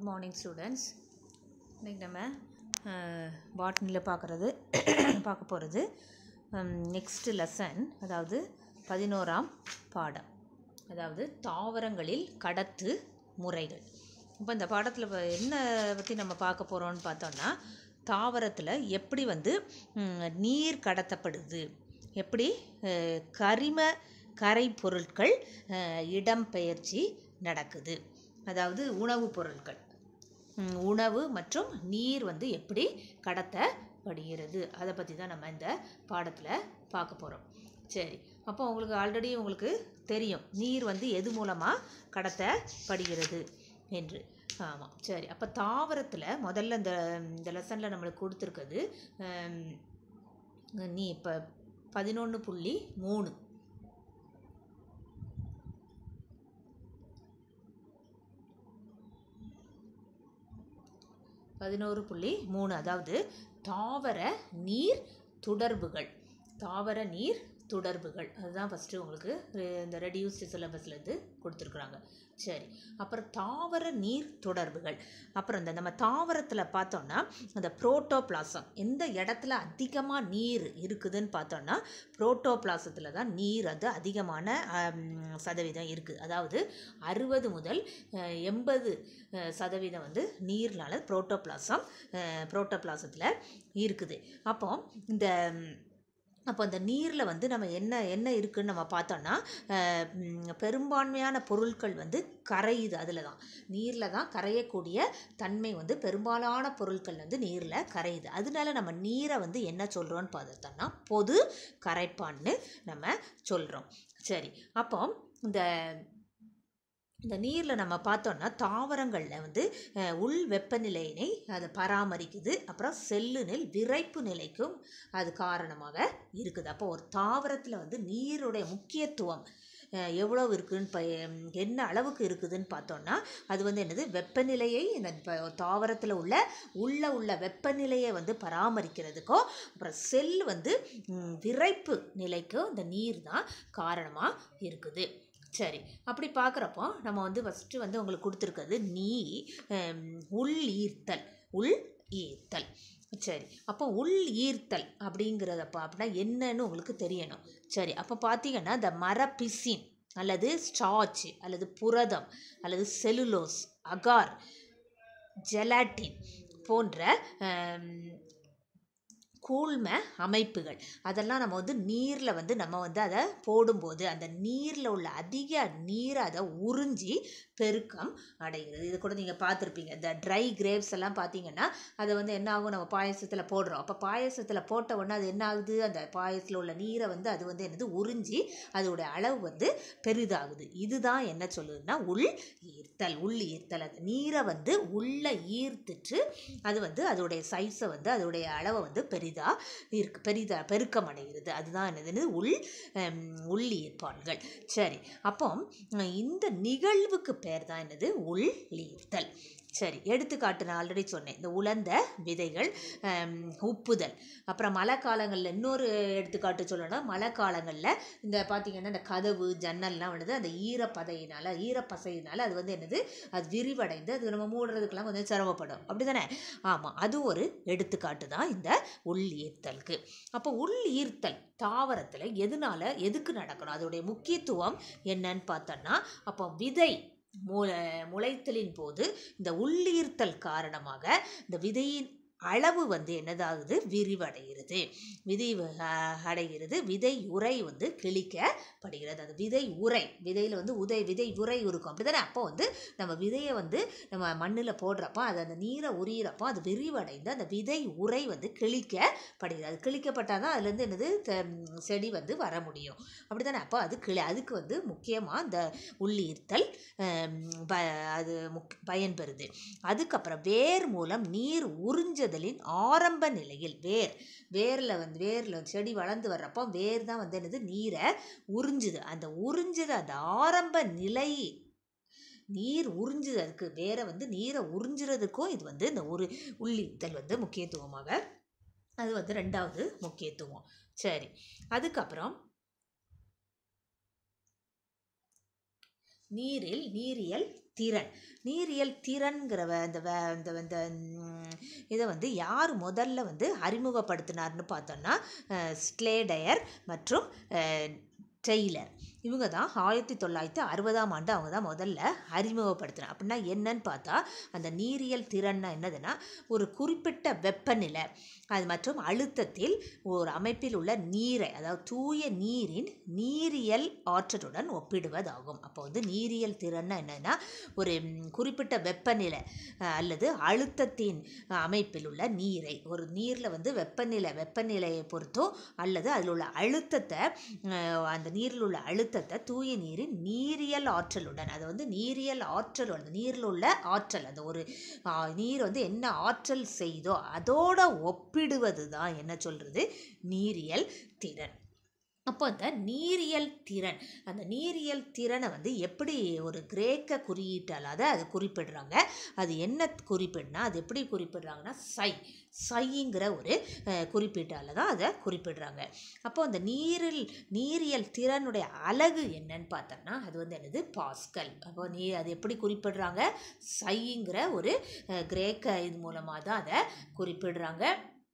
good morning students இன்றைக்கி நம்ம பாட்னியில் பார்க்குறது பார்க்க போகிறது நெக்ஸ்ட் லெசன் அதாவது பதினோராம் பாடம் அதாவது தாவரங்களில் கடத்து முறைகள் இப்போ இந்த பாடத்தில் இப்போ என்ன பற்றி நம்ம பார்க்க போகிறோம்னு பார்த்தோம்னா தாவரத்தில் எப்படி வந்து ம், நீர் கடத்தப்படுது எப்படி அஹ், கரிம கரை பொருட்கள் அஹ், இடம்பெயர்ச்சி நடக்குது அதாவது உணவுப் பொருட்கள் ம், உணவு மற்றும் நீர் வந்து எப்படி கடத்தப்படுகிறது அதை பற்றி தான் நம்ம இந்த பாடத்தில் பார்க்க போகிறோம் சரி அப்போ உங்களுக்கு ஆல்ரெடி உங்களுக்கு தெரியும் நீர் வந்து எது மூலமாக கடத்தப்படுகிறது என்று ஆமாம் சரி அப்போ தாவரத்தில் முதல்ல இந்த இந்த லெசனில் நம்மளுக்கு கொடுத்துருக்குது ஹம், நீ இப்போ பதினொன்று புள்ளி மூணு பதினோரு புள்ளி மூணு அதாவது தாவர நீர் தொடர்புகள் தாவர நீர் தொடர்புகள் அதுதான் ஃபஸ்ட்டு உங்களுக்கு அஹ், இந்த ரெடியூஸ்டு சிலபஸ்லேருந்து கொடுத்துருக்குறாங்க சரி அப்புறம் தாவர நீர் தொடர்புகள் அப்புறம் இந்த நம்ம தாவரத்தில் பார்த்தோம்னா அந்த புரோட்டோபிளாசம் எந்த இடத்துல அதிகமாக நீர் இருக்குதுன்னு பார்த்தோம்னா புரோட்டோபிளாசத்தில் தான் நீர் அது அதிகமான ஆம், சதவீதம் இருக்குது அதாவது அறுபது முதல் அஹ், எண்பது அஹ், சதவீதம் வந்து நீர்னால புரோட்டோபிளாசம் புரோட்டோபிளாசத்தில் இருக்குது அப்போ இந்த ம், அப்போ அந்த நீரில் வந்து நம்ம என்ன என்ன இருக்குன்னு நம்ம பார்த்தோம்னா அஹ், ம், பெரும்பான்மையான பொருட்கள் வந்து கரையுது அதில் தான் நீரில் தான் கரையக்கூடிய தன்மை வந்து பெரும்பாலான பொருட்கள் வந்து நீரில் கரையுது அதனால நம்ம நீரை வந்து என்ன சொல்கிறோன்னு பார்த்தோம்னா பொது கரைப்பான்னு நம்ம சொல்கிறோம் சரி அப்போ இந்த இந்த நீரில் நம்ம பார்த்தோம்னா தாவரங்களில் வந்து அஹ், உள் வெப்பநிலையினை அது பராமரிக்குது அப்புறம் செல்லுனில் விரைப்பு நிலைக்கும் அது காரணமாக இருக்குது அப்போ ஒரு தாவரத்தில் வந்து நீருடைய முக்கியத்துவம் அஹ், எவ்வளவு இருக்குன்னு ப என்ன அளவுக்கு இருக்குதுன்னு பார்த்தோம்னா அது வந்து என்னது வெப்பநிலையை இந்த ப- தாவரத்தில் உள்ள உள்ள உள்ள வெப்பநிலையை வந்து பராமரிக்கிறதுக்கும் அப்புறம் செல் வந்து ம், விரைப்பு நிலைக்கும் இந்த நீர் தான் காரணமாக இருக்குது சரி அப்படி பார்க்குறப்போ நம்ம வந்து ஃபஸ்ட்டு வந்து உங்களுக்கு கொடுத்துருக்கிறது நீ ஹம், உள் ஈர்த்தல் உள் ஈர்த்தல் சரி அப்போ உள் ஈர்த்தல் அப்படிங்கிறதப்போ அப்படின்னா என்னன்னு உங்களுக்கு தெரியணும் சரி அப்போ பார்த்தீங்கன்னா இந்த மரப்பிசின் அல்லது ஸ்டார்ச் அல்லது புரதம் அல்லது செலுலோஸ் அகார் ஜெலாட்டின் போன்ற ஹம், கூழ்ம அமைப்புகள் அதெல்லாம் நம்ம வந்து நீரில் வந்து நம்ம வந்து அதை போடும்போது அந்த நீரில் உள்ள அதிக நீரை அதை உறிஞ்சி பெருக்கம் அடைகிறது இது கூட நீங்கள் பார்த்துருப்பீங்க இந்த ட்ரை கிரேப்ஸ் எல்லாம் பார்த்தீங்கன்னா அதை வந்து என்ன ஆகும் நம்ம பாயசத்தில் போடுறோம் அப்போ பாயசத்தில் போட்ட உடனே அது என்ன ஆகுது அந்த பாயசத்தில் உள்ள நீரை வந்து அது வந்து என்னது உறிஞ்சி அதோடைய அளவு வந்து பெரிதாகுது இதுதான் என்ன சொல்லுதுன்னா உள் ஈர்த்தல் உள் ஈர்த்தல் அந்த நீரை வந்து உள்ள ஈர்த்துட்டு அது வந்து அதோடைய சைஸை வந்து அதோடைய அளவை வந்து பெரிதாக இருக்கு பெரிதா பெருக்கம் அடைகிறது அதுதான் என்னதுன்னு உள் ஹம், உள் ஈர்ப்பான்கள் சரி அப்போ அஹ், இந்த நிகழ்வுக்கு பேர் தான் என்னது உள் ஈர்த்தல் சரி எடுத்துக்காட்டு நான் ஆல்ரெடி சொன்னேன் இந்த உலர்ந்த விதைகள் ஹம், உப்புதல் அப்புறம் மழை காலங்களில் இன்னொரு எடுத்துக்காட்டு சொல்லணும்னா மழை காலங்களில் இந்த பார்த்திங்கன்னா இந்த கதவு ஜன்னல்லாம் வந்து அந்த ஈரப்பதையினால் ஈரப்பசையினால் அது வந்து என்னது அது விரிவடைந்து அது நம்ம மூடுறதுக்கெல்லாம் கொஞ்சம் சிரமப்படும் அப்படி தானே ஆமாம் அது ஒரு எடுத்துக்காட்டு தான் இந்த உள் ஈர்த்தலுக்கு அப்போ உள் ஈர்த்தல் தாவரத்தில் எதனால எதுக்கு நடக்கணும் அதோடைய முக்கியத்துவம் என்னன்னு பார்த்தோன்னா அப்போ விதை முள முளைத்தலின் போது இந்த உள்ளீர்த்தல் காரணமாக இந்த விதையின் அளவு வந்து என்னதாகுது விரிவடைகிறது விதை அஹ், அடைகிறது விதை உரை வந்து கிழிக்கப்படுகிறது அது விதை உரை விதையில் வந்து உதை விதை உரை இருக்கும் அப்படி தானே அப்போ வந்து நம்ம விதையை வந்து நம்ம மண்ணில் போடுறப்போ அது அந்த நீரை உரியிறப்போ அது விரிவடைந்து அந்த விதை உரை வந்து கிழிக்கப்படுகிறது அது கிழிக்கப்பட்டால் தான் அதுலேருந்து என்னது த- செடி வந்து வர முடியும் அப்படி தானே அப்போ அது கிளி அதுக்கு வந்து முக்கியமாக இந்த உள்ளீர்த்தல் ஹம், ப அது முக் பயன்பெறுது அதுக்கப்புறம் வேர் மூலம் நீர் உறிஞ்சுதலின் ஆரம்ப நிலையில் வேர் வேரில் வந்து வேரில் செடி வளர்ந்து வர்றப்போ வேர் தான் வந்து என்னது நீரை உறிஞ்சுது அந்த உறிஞ்சுது அந்த ஆரம்ப நிலை நீர் உறிஞ்சுது அதுக்கு வேற வந்து நீரை உறிஞ்சுறதுக்கும் இது வந்து இந்த ஒரு உள்ளீர்த்தல் வந்து முக்கியத்துவமாக அது வந்து ரெண்டாவது முக்கியத்துவம் சரி அதுக்கப்புறம் நீரில் நீரியல் திறன் நீரியல் திறன்கிற வ- இந்த வ- இந்த இந்த ம், இதை வந்து யார் முதல்ல வந்து அறிமுகப்படுத்தினார்னு பார்த்தோன்னா அஹ், ஸ்லேடயர் மற்றும் அஹ், டெய்லர் இவங்க தான் ஆயிரத்தி தொள்ளாயிரத்தி அறுபதாம் ஆண்டு அவங்க தான் முதல்ல அறிமுகப்படுத்தினாங்க அப்படின்னா என்னன்னு பார்த்தா அந்த நீரியல் திறன்னா என்னதுன்னா ஒரு குறிப்பிட்ட வெப்பநிலை அது மற்றும் அழுத்தத்தில் ஒரு அமைப்பில் உள்ள நீரை அதாவது தூய நீரின் நீரியல் ஆற்றலுடன் ஒப்பிடுவதாகும் அப்போ வந்து நீரியல் திறன்னா என்னன்னா ஒரு ம், குறிப்பிட்ட வெப்பநிலை அஹ், அல்லது அழுத்தத்தின் அஹ், அமைப்பில் உள்ள நீரை ஒரு நீரில் வந்து வெப்பநிலை வெப்பநிலையை பொறுத்தோ அல்லது அதில் உள்ள அழுத்தத்தை அஹ், அந்த நீரில் உள்ள அழுத்தத்தை தூய நீரின் நீரியல் ஆற்றலுடன் அது வந்து நீரியல் ஆற்றல் அந்த நீரில் உள்ள ஆற்றல் அந்த ஒரு ஆ, நீர் வந்து என்ன ஆற்றல் செய்தோ அதோட ஒப்பிடுவது தான் என்ன சொல்கிறது நீரியல் திறன் அப்போ அந்த நீரியல் திறன் அந்த நீரியல் திறனை வந்து எப்படி ஒரு கிரேக்க குறியீட்டால் அதை அது குறிப்பிடுறாங்க அது என்ன குறிப்பிடுனா அது எப்படி குறிப்பிடுறாங்கன்னா சை சைங்கிற ஒரு அஹ், குறிப்பீட்டால் தான் அதை குறிப்பிடுறாங்க அப்போ அந்த நீரில் நீரியல் திறனுடைய அலகு என்னன்னு பார்த்தோம்னா அது வந்து என்னது பாஸ்கல் அப்போ நீ அது எப்படி குறிப்பிடுறாங்க சைங்கிற ஒரு அஹ், கிரேக்க இது மூலமாக தான் அதை குறிப்பிடுறாங்க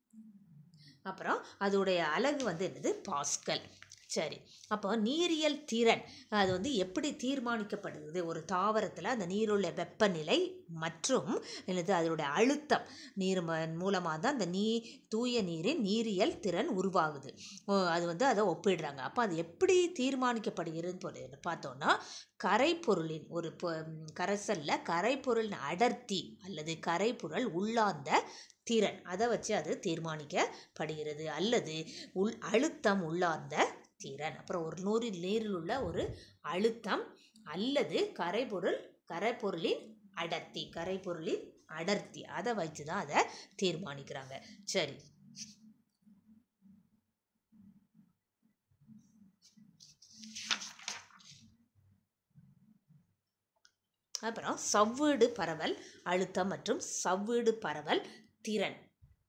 அப்புறம் அதோடைய அலகு வந்து என்னது பாஸ்கல் சரி அப்போ நீரியல் திறன் அது வந்து எப்படி தீர்மானிக்கப்படுகிறது ஒரு தாவரத்தில் அந்த நீருள்ள வெப்பநிலை மற்றும் என்னது அதோடைய அழுத்தம் நீர் மூலமாக தான் அந்த நீ தூய நீரின் நீரியல் திறன் உருவாகுது ஓ, அது வந்து அதை ஒப்பிடுறாங்க அப்போ அது எப்படி தீர்மானிக்கப்படுகிறது பொரு- பார்த்தோன்னா கரைப்பொருளின் ஒரு பொ- கரைசலில் கரைப்பொருளின் அடர்த்தி அல்லது கரைப்பொருள் உள்ளார்ந்த திறன் அதை வச்சு அது தீர்மானிக்கப்படுகிறது அல்லது உள் அழுத்தம் உள்ளார்ந்த திறன் அப்புறம் ஒரு நூறில் நீரில் உள்ள ஒரு அழுத்தம் அல்லது கரைபொருள் கரைப்பொருளின் அடர்த்தி கரைப்பொருளின் அடர்த்தி அதை வச்சு தான் அதை தீர்மானிக்கிறாங்க சரி அப்புறம் சவ்வீடு பரவல் அழுத்தம் மற்றும் சவ்வீடு பரவல் திறன்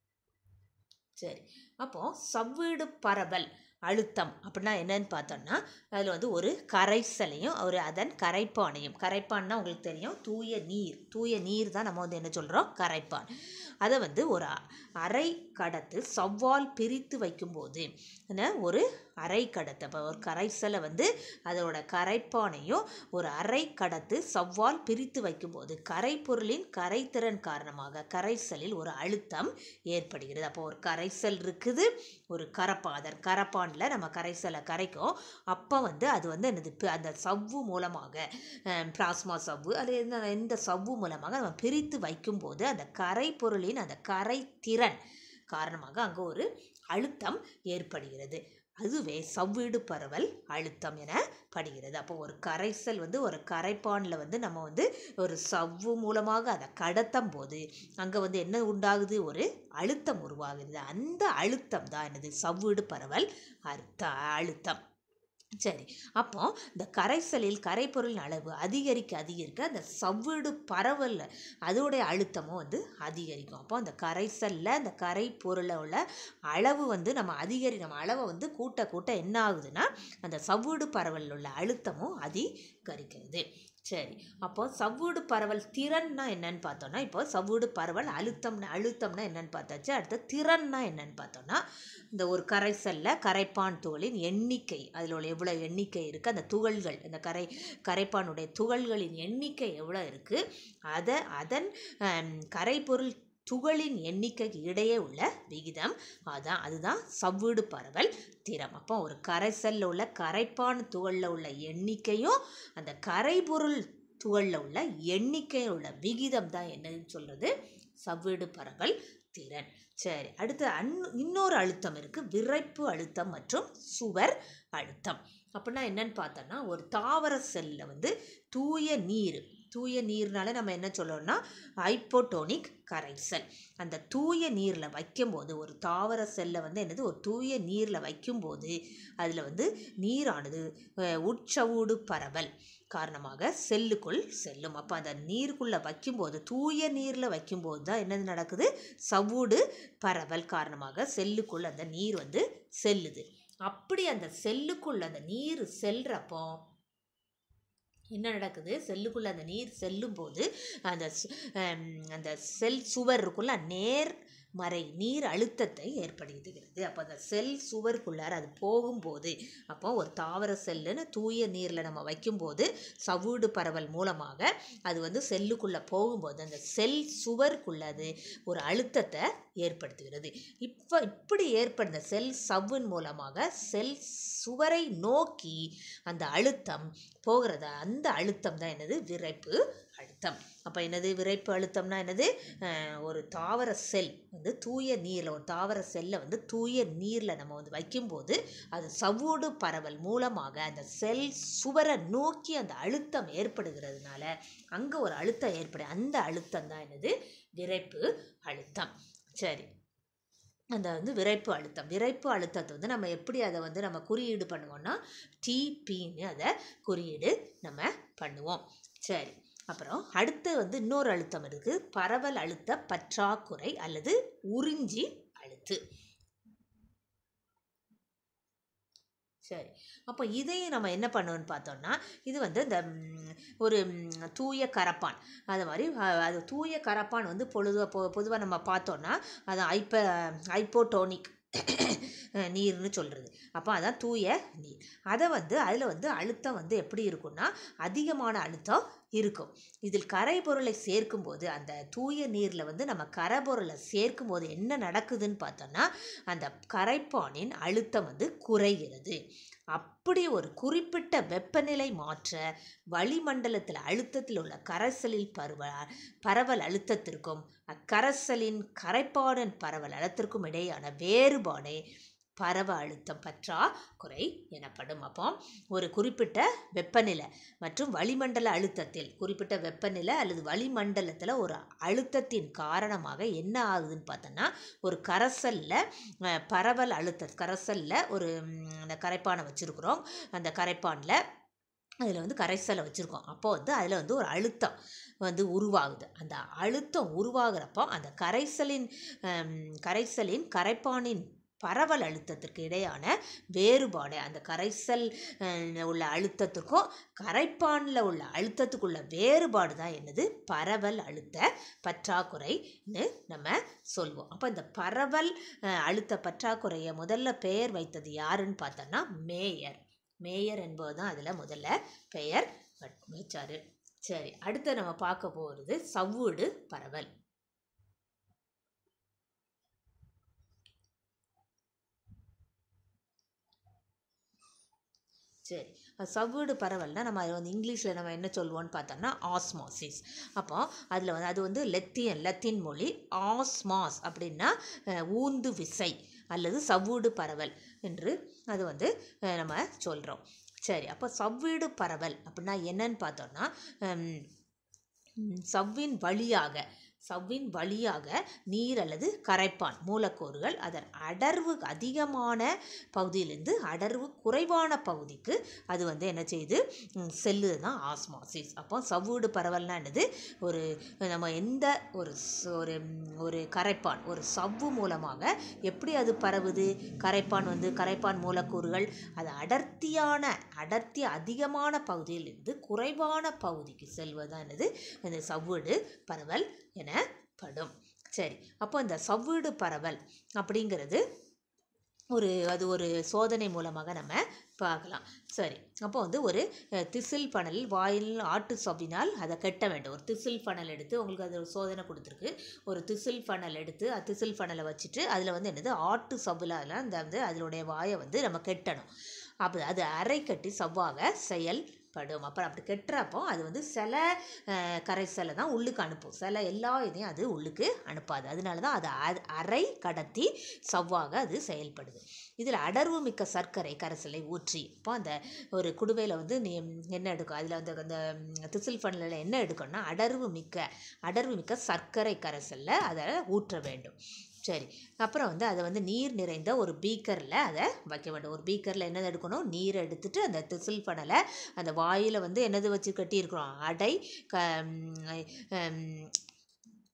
சரி அப்போ சவ்வீடு பரவல் அழுத்தம் அப்படின்னா என்னன்னு பார்த்தோம்னா அதில் வந்து ஒரு கரைசலையும் ஒரு அதன் கரைப்பானையும் கரைப்பான்னா உங்களுக்கு தெரியும் தூய நீர் தூய நீர் தான் நம்ம வந்து என்ன சொல்கிறோம் கரைப்பான் அதை வந்து ஒரு அ- அரை கடத்து சவ்வால் பிரித்து வைக்கும்போது என்ன ஒரு அரை கடத்து அப்போ ஒரு கரைசலை வந்து அதோட கரைப்பானையும் ஒரு அரை கடத்து சவ்வால் பிரித்து வைக்கும்போது கரைப்பொருளின் கரைத்திறன் காரணமாக கரைசலில் ஒரு அழுத்தம் ஏற்படுகிறது அப்போ ஒரு கரைசல் இருக்குது ஒரு கரப்பான் அதன் கரப்பானில் நம்ம கரைசலை கரைக்கும் அப்போ வந்து அது வந்து என்னது பி- அந்த சவ்வு மூலமாக பிளாஸ்மா சவ்வு அது எந்த எந்த சவ்வு மூலமாக நம்ம பிரித்து வைக்கும்போது அந்த கரைப்பொருளின் அந்த கரைத்திறன் காரணமாக அங்கே ஒரு அழுத்தம் ஏற்படுகிறது அதுவே சவ்வீடு பரவல் அழுத்தம் என படுகிறது அப்போ ஒரு கரைசல் வந்து ஒரு கரைப்பானில் வந்து நம்ம வந்து ஒரு சவ்வு மூலமாக அதை கடத்தும் போது அங்கே வந்து என்ன உண்டாகுது ஒரு அழுத்தம் உருவாகுது அந்த அழுத்தம் தான் என்னது சவ்வீடு பரவல் அர்த்த அழுத்தம் சரி அப்போ இந்த கரைசலில் கரைப்பொருளின் அளவு அதிகரிக்க அதிகரிக்க அந்த சவ்வீடு பரவல் அதோடைய அழுத்தமும் வந்து அதிகரிக்கும் அப்போ அந்த கரைசலில் அந்த கரைப்பொருளை உள்ள அளவு வந்து நம்ம அதிகரி நம்ம அளவை வந்து கூட்ட கூட்ட என்ன ஆகுதுன்னா அந்த சவ்வீடு பரவலில் உள்ள அழுத்தமும் அதிகரிக்கிறது சரி அப்போ சவ்வூடு பரவல் திறன்னா என்னன்னு பார்த்தோம்னா இப்போ சவ்வூடு பரவல் அழுத்தம்னா அழுத்தம்னா என்னன்னு பார்த்தாச்சு அடுத்து திறன்னா என்னன்னு பார்த்தோம்னா இந்த ஒரு கரைசலில் கரைப்பான் துகளின் எண்ணிக்கை அதில் உள்ள எவ்வளோ எண்ணிக்கை இருக்குது அந்த துகள்கள் இந்த கரை கரைப்பானுடைய துகள்களின் எண்ணிக்கை எவ்வளோ இருக்குது அதை அதன் ஹம், கரைபொருள் துகளின் எண்ணிக்கைக்கு இடையே உள்ள விகிதம் அதான் அதுதான் சவ்வீடு பரவல் திறம் அப்போ ஒரு கரைசலில் உள்ள கரைப்பான் துகளில் உள்ள எண்ணிக்கையும் அந்த கரைபொருள் துகளில் உள்ள எண்ணிக்கையில் உள்ள விகிதம் தான் என்னன்னு சொல்கிறது சவ்வீடு பரவல் திறன் சரி அடுத்து அன் இன்னொரு அழுத்தம் இருக்குது விரைப்பு அழுத்தம் மற்றும் சுவர் அழுத்தம் அப்படின்னா என்னன்னு பார்த்தோன்னா ஒரு தாவர செல்லில் வந்து தூய நீர் தூய நீர்னால நம்ம என்ன சொல்லணும்னா ஹைப்போட்டோனிக் கரைசல் அந்த தூய நீரில் வைக்கும்போது ஒரு தாவர செல்லை வந்து என்னது ஒரு தூய நீரில் வைக்கும்போது அதில் வந்து நீரானது அஹ், உட்சவூடு பரவல் காரணமாக செல்லுக்குள் செல்லும் அப்போ அந்த நீருக்குள்ளே வைக்கும்போது தூய நீரில் வைக்கும்போது தான் என்னது நடக்குது சவ்வூடு பரவல் காரணமாக செல்லுக்குள் அந்த நீர் வந்து செல்லுது அப்படி அந்த செல்லுக்குள்ள அந்த நீர் செல்றப்போ என்ன நடக்குது செல்லுக்குள்ளே அந்த நீர் செல்லும்போது அந்த ஸ்- ஹம், அந்த செல் சுவர் இருக்குள்ள நேர் மறை நீர் அழுத்தத்தை ஏற்படுத்துகிறது அப்போ அந்த செல் சுவருக்குள்ளார அது போகும்போது அப்போ ஒரு தாவர செல்லுன்னு தூய நீரில் நம்ம வைக்கும்போது சவுடு பரவல் மூலமாக அது வந்து செல்லுக்குள்ளே போகும்போது அந்த செல் சுவருக்குள்ள அது ஒரு அழுத்தத்தை ஏற்படுத்துகிறது இப்போ இப்படி ஏற்படுத்த செல் சவ்வின் மூலமாக செல் சுவரை நோக்கி அந்த அழுத்தம் போகிறத அந்த அழுத்தம் தான் என்னது விரைப்பு அழுத்தம் அப்போ என்னது விரைப்பு அழுத்தம்னா என்னது அஹ், ஒரு தாவர செல் வந்து தூய நீரில் ஒரு தாவர செல்லை வந்து தூய நீரில் நம்ம வந்து வைக்கும்போது அது சவ்வூடு பரவல் மூலமாக அந்த செல் சுவரை நோக்கி அந்த அழுத்தம் ஏற்படுகிறதுனால அங்கே ஒரு அழுத்தம் ஏற்படும் அந்த அழுத்தம் தான் என்னது விரைப்பு அழுத்தம் சரி அந்த வந்து விரைப்பு அழுத்தம் விரைப்பு அழுத்தத்தை வந்து நம்ம எப்படி அதை வந்து நம்ம குறியீடு பண்ணுவோம்னா டிபின்னு அதை குறியீடு நம்ம பண்ணுவோம் சரி அப்புறம் அடுத்து வந்து இன்னொரு அழுத்தம் இருக்குது பரவல் அழுத்த பற்றாக்குறை அல்லது உறிஞ்சி அழுத்து சரி அப்போ இதையும் நம்ம என்ன பண்ணுவோம்னு பார்த்தோம்னா இது வந்து இந்த ம், ஒரு ம், தூய கரப்பான் அது மாதிரி அ- அது தூய கரப்பான் வந்து பொழுது பொ பொதுவாக நம்ம பார்த்தோம்னா அது ஐப்ப ஐப்போடோனிக் நீர்னு சொல்கிறது அப்போ அதான் தூய நீர் அதை வந்து அதில் வந்து அழுத்தம் வந்து எப்படி இருக்கும்னா அதிகமான அழுத்தம் இருக்கும் இதில் கரைபொருளை சேர்க்கும்போது அந்த தூய நீரில் வந்து நம்ம கரைபொருளை சேர்க்கும்போது என்ன நடக்குதுன்னு பார்த்தோம்னா அந்த கரைப்பானின் அழுத்தம் வந்து குறைகிறது அப்படி ஒரு குறிப்பிட்ட வெப்பநிலை மாற்ற வளிமண்டலத்தில் அழுத்தத்தில் உள்ள கரைசலில் பருவ பரவல் அழுத்தத்திற்கும் அக்கரைசலின் கரைப்பானின் பரவல் அழுத்தத்திற்கும் இடையான வேறுபாடே பரவ அழுத்தம் பற்றாக்குறை எனப்படும் அப்போ ஒரு குறிப்பிட்ட வெப்பநிலை மற்றும் வளிமண்டல அழுத்தத்தில் குறிப்பிட்ட வெப்பநிலை அல்லது வளிமண்டலத்தில் ஒரு அழுத்தத்தின் காரணமாக என்ன ஆகுதுன்னு பார்த்தோன்னா ஒரு கரைசலில் அஹ், பரவல் அழுத்த கரைசலில் ஒரு ம், அந்த கரைப்பானை வச்சுருக்குறோம் அந்த கரைப்பானில் அதில் வந்து கரைசலை வச்சுருக்கோம் அப்போ வந்து அதில் வந்து ஒரு அழுத்தம் வந்து உருவாகுது அந்த அழுத்தம் உருவாகிறப்போ அந்த கரைசலின் ஹம், கரைசலின் கரைப்பானின் பரவல் அழுத்தத்திற்கு இடையான வேறுபாடு அந்த கரைசல் அஹ், உள்ள அழுத்தத்துக்கும் கரைப்பானில் உள்ள அழுத்தத்துக்குள்ள வேறுபாடு தான் என்னது பரவல் அழுத்த பற்றாக்குறைன்னு நம்ம சொல்வோம் அப்போ இந்த பரவல் அஹ், அழுத்த பற்றாக்குறையை முதல்ல பெயர் வைத்தது யாருன்னு பார்த்தோன்னா மேயர் மேயர் என்பது தான் அதில் முதல்ல பெயர் வ- வச்சாரு சரி அடுத்து நம்ம பார்க்க போகிறது சவ்வூடு பரவல் சரி சவ்வீடு பரவல்னா நம்ம அது வந்து இங்கிலீஷில் நம்ம என்ன சொல்லுவோம்னு பார்த்தோம்னா ஆஸ்மாசிஸ் அப்போ அதில் வந்து அது வந்து லெத்தியன் லத்தீன் மொழி ஆஸ்மாஸ் அப்படின்னா அஹ், ஊந்து விசை அல்லது சவ்வீடு பரவல் என்று அது வந்து அஹ், நம்ம சொல்கிறோம் சரி அப்போ சவ்வீடு பரவல் அப்படின்னா என்னன்னு பார்த்தோம்னா ஹம், ம், சவ்வின் வழியாக சவ்வின் வழியாக நீர் அல்லது கரைப்பான் மூலக்கூறுகள் அதன் அடர்வு அதிகமான பகுதியிலிருந்து அடர்வு குறைவான பகுதிக்கு அது வந்து என்ன செய்யுது ம், செல்லுது தான் ஆஸ்மாசிஸ் அப்போ சவ்வூடு பரவல்னா என்னது ஒரு நம்ம எந்த ஒரு ஸ்- ஒரு ம், ஒரு கரைப்பான் ஒரு சவ்வு மூலமாக எப்படி அது பரவுது கரைப்பான் வந்து கரைப்பான் மூலக்கூறுகள் அது அடர்த்தியான அடர்த்தி அதிகமான பகுதியிலிருந்து குறைவான பகுதிக்கு செல்வதுதான் என்னது இந்த சவ்வீடு பரவல் எனப்படும் சரி அப்போ இந்த சவ்வீடு பரவல் அப்படிங்கிறது ஒரு அது ஒரு சோதனை மூலமாக நம்ம பார்க்கலாம் சரி அப்போ வந்து ஒரு அஹ், திசில் பணல் வாயில் ஆட்டு சவ்வினால் அதை கெட்ட வேண்டும் ஒரு திசில் பணல் எடுத்து உங்களுக்கு அது ஒரு சோதனை கொடுத்துருக்கு ஒரு திசில் பணல் எடுத்து அந்த திசில் பணலை வச்சுட்டு அதில் வந்து என்னது ஆட்டு சவ்வில் அதில் அந்த வந்து அதனுடைய வாயை வந்து நம்ம கெட்டணும் அப்போ அது அரை கட்டி சவ்வாக செயல்படும் அப்புறம் அப்படி கெட்டுறப்போ அது வந்து சில அஹ், கரைசலை தான் உள்ளுக்கு அனுப்பும் சில எல்லா இதையும் அது உள்ளுக்கு அனுப்பாது அதனால தான் அது அ- அரை கடத்தி சவ்வாக அது செயல்படுது இதில் அடர்வு மிக்க சர்க்கரை கரைசலை ஊற்றி இப்போ அந்த ஒரு குடுவையில் வந்து நீ என்ன எடுக்கும் அதில் வந்து அந்த ம், திசில் ஃபண்ணில் என்ன எடுக்கணும்னா அடர்வு மிக்க அடர்வு மிக்க சர்க்கரை கரைசலில் அதை ஊற்ற வேண்டும் சரி அப்புறம் வந்து அதை வந்து நீர் நிறைந்த ஒரு பீக்கரில் அதை வைக்க வேண்டும் ஒரு பீக்கரில் என்னது எடுக்கணும் நீர் எடுத்துட்டு அந்த திசில் ஃபனலை அந்த வாயில் வந்து என்னது வச்சு கட்டியிருக்கிறோம் அடை க ம், ம்,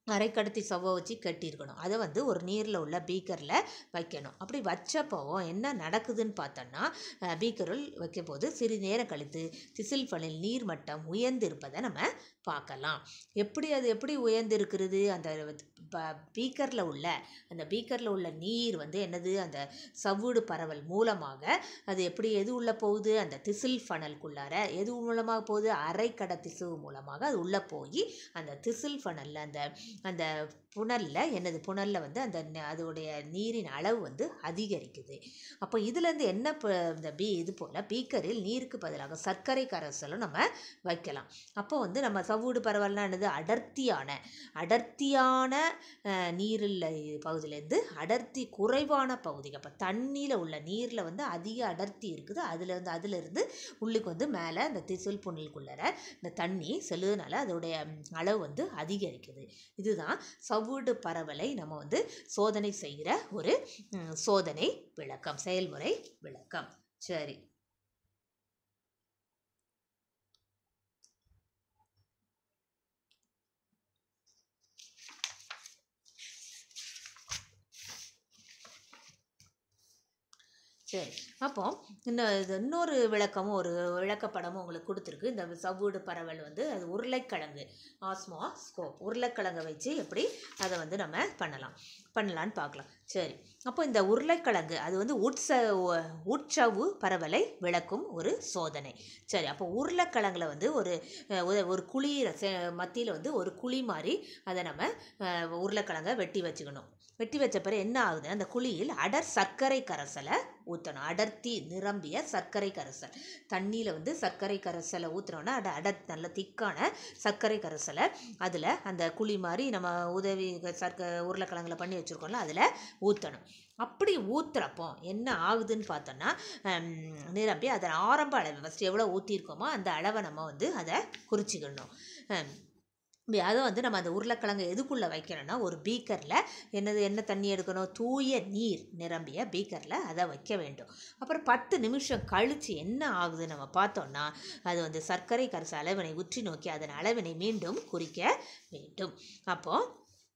அரைக்கடத்தி சவ்வை வச்சு கட்டியிருக்கணும் அதை வந்து ஒரு நீரில் உள்ள பீக்கரில் வைக்கணும் அப்படி வச்சப்போ என்ன நடக்குதுன்னு பார்த்தோன்னா பீக்கரில் வைக்கும்போது சிறிது நேரம் கழித்து திசில் ஃபனில் நீர் மட்டம் உயர்ந்திருப்பதை நம்ம பார்க்கலாம் எப்படி அது எப்படி உயர்ந்திருக்கிறது அந்த ப பீக்கரில் உள்ள அந்த பீக்கரில் உள்ள நீர் வந்து என்னது அந்த சவ்வுடு பரவல் மூலமாக அது எப்படி எது உள்ளே போகுது அந்த திசில் ஃபனலுக்குள்ளார எது மூலமாக போகுது அரைக்கடை திசுவு மூலமாக அது உள்ளே போய் அந்த திசில் ஃபனலில் அந்த அந்த புனலில் என்னது புனலில் வந்து அந்த ந- அதோடைய நீரின் அளவு வந்து அதிகரிக்குது அப்போ இதுலேருந்து என்ன ப- இந்த பீ இது போல் பீக்கரில் நீருக்கு பதிலாக சர்க்கரை கரைசலும் நம்ம வைக்கலாம் அப்போ வந்து நம்ம சவ்வூடு பரவல்னா என்னது அடர்த்தியான அடர்த்தியான அஹ், நீரில் பகுதியிலேருந்து அடர்த்தி குறைவான பகுதிக்கு அப்போ தண்ணியில் உள்ள நீரில் வந்து அதிக அடர்த்தி இருக்குது அதில் வந்து அதிலிருந்து உள்ளுக்கு வந்து மேலே அந்த திசுல் புனலுக்குள்ளார இந்த தண்ணி செல்லுறதுனால அதோடைய ம், அளவு வந்து அதிகரிக்குது இதுதான் சவ்வூடு பரவலை நம்ம வந்து சோதனை செய்கிற ஒரு ம், சோதனை விளக்கம் செயல்முறை விளக்கம் சரி சரி அப்போ இன்னும் இது இன்னொரு விளக்கமும் ஒரு விளக்கப்படமும் உங்களுக்கு கொடுத்துருக்கு இந்த சவ்வூடு பரவல் வந்து அது உருளைக்கிழங்கு ஆஸ்மா ஸ்கோப் உருளைக்கிழங்கை வச்சு எப்படி அதை வந்து நம்ம பண்ணலாம் பண்ணலான்னு பார்க்கலாம் சரி அப்போ இந்த உருளைக்கிழங்கு அது வந்து உட்ச உட்சவு பரவலை விளக்கும் ஒரு சோதனை சரி அப்போ உருளைக்கிழங்குல வந்து ஒரு அஹ், ஒரு- ஒரு குழி மத்தியில் வந்து ஒரு குழி மாதிரி அதை நம்ம அஹ், உருளைக்கிழங்கை வெட்டி வச்சுக்கணும் வெட்டி வச்ச பிறகு என்ன ஆகுது அந்த குழியில் அடர் சர்க்கரை கரைசலை ஊற்றணும் அடர்த்தி நிரம்பிய சர்க்கரை கரைசல் தண்ணியில் வந்து சர்க்கரை கரைசலை ஊற்றுனோன்னா அட அடர் நல்ல திக்கான சர்க்கரை கரைசலை அதில் அந்த குழி மாதிரி நம்ம உதவி சர்க்க உருளைக்கிழங்குல பண்ணி வச்சுருக்கோம்ல அதில் ஊற்றணும் அப்படி ஊற்றுறப்போ என்ன ஆகுதுன்னு பார்த்தோன்னா ஹம், நிரம்பி அதன் ஆரம்ப அளவு ஃபஸ்ட்டு எவ்வளோ ஊற்றிருக்கோமோ அந்த அளவை நம்ம வந்து அதை குறிச்சிக்கணும் ஹம், இப்படி அதை வந்து நம்ம அந்த உருளைக்கிழங்கு எதுக்குள்ளே வைக்கணும்னா ஒரு பீக்கரில் என்னது என்ன தண்ணி எடுக்கணும் தூய நீர் நிரம்பிய பீக்கரில் அதை வைக்க வேண்டும் அப்புறம் பத்து நிமிஷம் கழித்து என்ன ஆகுது நம்ம பார்த்தோம்னா அது வந்து சர்க்கரை கரைச அளவினை உற்றி நோக்கி அதன் அளவினை மீண்டும் குறிக்க வேண்டும் அப்போது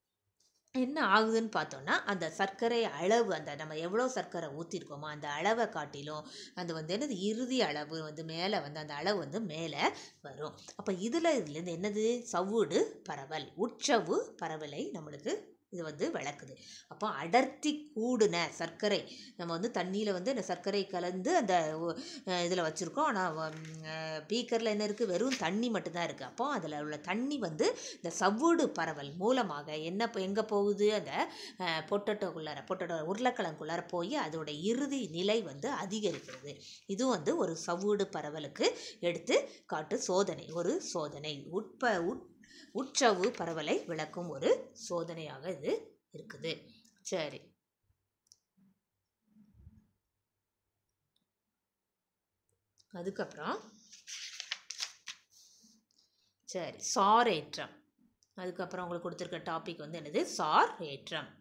என்ன ஆகுதுன்னு பார்த்தோன்னா அந்த சர்க்கரை அளவு அந்த நம்ம எவ்வளோ சர்க்கரை ஊற்றிருக்கோமோ அந்த அளவை காட்டிலும் அந்த வந்து என்னது இறுதி அளவு வந்து மேலே வந்து அந்த அளவு வந்து மேலே வரும் அப்போ இதில் இதுலேருந்து என்னது சவ்வூடு பரவல் உட்சவு பரவலை நம்மளுக்கு இது வந்து விளக்குது அப்போ அடர்த்தி கூடுன சர்க்கரை நம்ம வந்து தண்ணியில் வந்து இந்த சர்க்கரை கலந்து அந்த இதில் வச்சுருக்கோம் ஆனால் பீக்கரில் என்ன இருக்குது வெறும் தண்ணி மட்டும்தான் இருக்குது அப்போ அதில் உள்ள தண்ணி வந்து இந்த சவ்வூடு பரவல் மூலமாக என்ன இப்போ எங்கே போகுது அந்த பொட்டட்டோக்குள்ளார பொட்டட்டோ உருளைக்கிழங்குள்ளார போய் அதோட இறுதி நிலை வந்து அதிகரிக்கிறது இதுவும் வந்து ஒரு சவ்வூடு பரவலுக்கு எடுத்து காட்டு சோதனை ஒரு சோதனை உட்ப உட் உட்சவு பரவலை விளக்கும் ஒரு சோதனையாக இது இருக்குது சரி அதுக்கப்புறம் சரி சார் ஏற்றம் அதுக்கப்புறம் உங்களுக்கு கொடுத்துருக்க டாபிக் வந்து என்னது சார் ஏற்றம்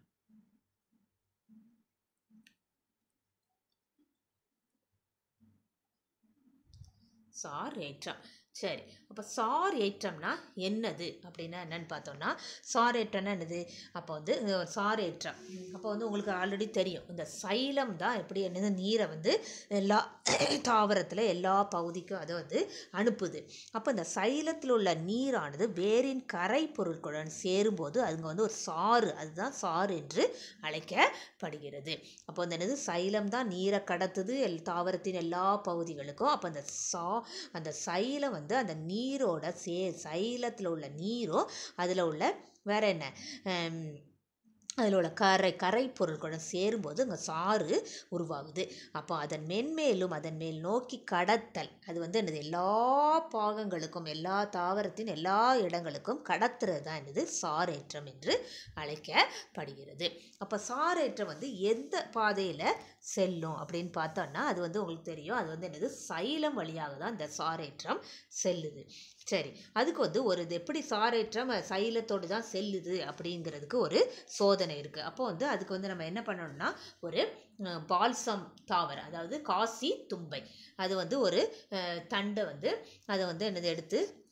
சார் ஏற்றம் சரி அப்போ சார் ஏற்றம்னா என்னது அப்படின்னா என்னன்னு பார்த்தோம்னா சார் ஏற்றம்னா என்னது அப்போ வந்து அஹ், சார் ஏற்றம் அப்போ வந்து உங்களுக்கு ஆல்ரெடி தெரியும் இந்த சைலம் தான் எப்படி என்னது நீரை வந்து எல்லா தாவரத்தில் எல்லா பகுதிக்கும் அதை வந்து அனுப்புது அப்போ இந்த சைலத்தில் உள்ள நீரானது வேரின் கரை பொருட்களுடன் சேரும்போது அதுங்க வந்து ஒரு சாறு அதுதான் சாறு என்று அழைக்கப்படுகிறது அப்போ அந்த என்னது சைலம் தான் நீரை கடத்துது எல் தாவரத்தின் எல்லா பகுதிகளுக்கும் அப்போ அந்த சா அந்த சைலம் வந்து அந்த நீரோட சே சைலத்தில் உள்ள நீரும் அதில் உள்ள வேற என்ன ஹம், அதில் உள்ள கரை கரை பொருட்களுடன் சேரும்போது அங்கே சாறு உருவாகுது அப்போ அதன் மென்மேலும் அதன் மேல் நோக்கி கடத்தல் அது வந்து என்னது எல்லா பாகங்களுக்கும் எல்லா தாவரத்தின் எல்லா இடங்களுக்கும் கடத்துறது தான் என்னது சாரேற்றம் என்று அழைக்கப்படுகிறது அப்போ சாரேற்றம் வந்து எந்த பாதையில் செல்லும் அப்படின்னு பார்த்தோன்னா அது வந்து உங்களுக்கு தெரியும் அது வந்து என்னது சைலம் வழியாக தான் இந்த சாரேற்றம் செல்லுது சரி அதுக்கு வந்து ஒரு இது எப்படி சாரேற்றம் சைலத்தோடு தான் செல்லுது அப்படிங்கிறதுக்கு ஒரு சோதனை இருக்குது அப்போ வந்து அதுக்கு வந்து நம்ம என்ன பண்ணணும்னா ஒரு அஹ், பால்சம் தாவரம் அதாவது காசி தும்பை அது வந்து ஒரு அஹ், தண்டை வந்து அதை வந்து என்னது எடுத்து